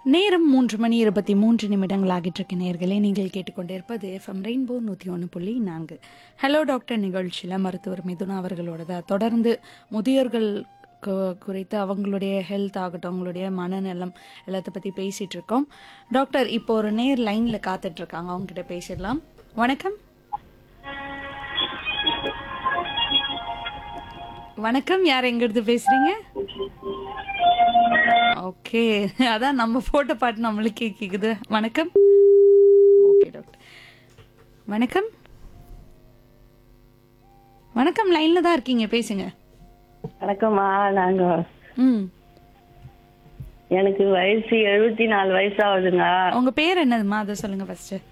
நேரம் மூன்று மணி இருபத்தி மூன்று நிமிடங்கள் ஆகிட்டிருக்க நேர்களே நீங்கள் கேட்டுக்கொண்டிருப்பது எஃப்எம் ரெயின்போ நூற்றி ஒன்று புள்ளி நான்கு ஹலோ டாக்டர் நிகழ்ச்சியில் மருத்துவர் மிதுனா அவர்களோட தொடர்ந்து முதியோர்கள் கு- குறித்து அவங்களுடைய ஹெல்த் ஆகட்டும் அவங்களுடைய மனநலம் எல்லாத்த பற்றி பேசிகிட்டு இருக்கோம் டாக்டர் இப்போ ஒரு நேர் லைனில் காத்துட்ருக்காங்க அவங்ககிட்ட பேசிடலாம் வணக்கம் வணக்கம் யார் எங்கிருந்து பேசுறீங்க ஓகே அதான் நம்ம போட்ட பாட்டு நம்மளுக்கே கேக்குது வணக்கம் ஓகே டாக்டர் வணக்கம் வணக்கம் லைன்ல தான் இருக்கீங்க பேசுங்க வணக்கம்மா நாங்க ம் எனக்கு வயசு எழுபத்தி நாலு வயசு ஆகுதுங்க உங்க பேர் என்னதுமா அதை சொல்லுங்க ஃபர்ஸ்ட்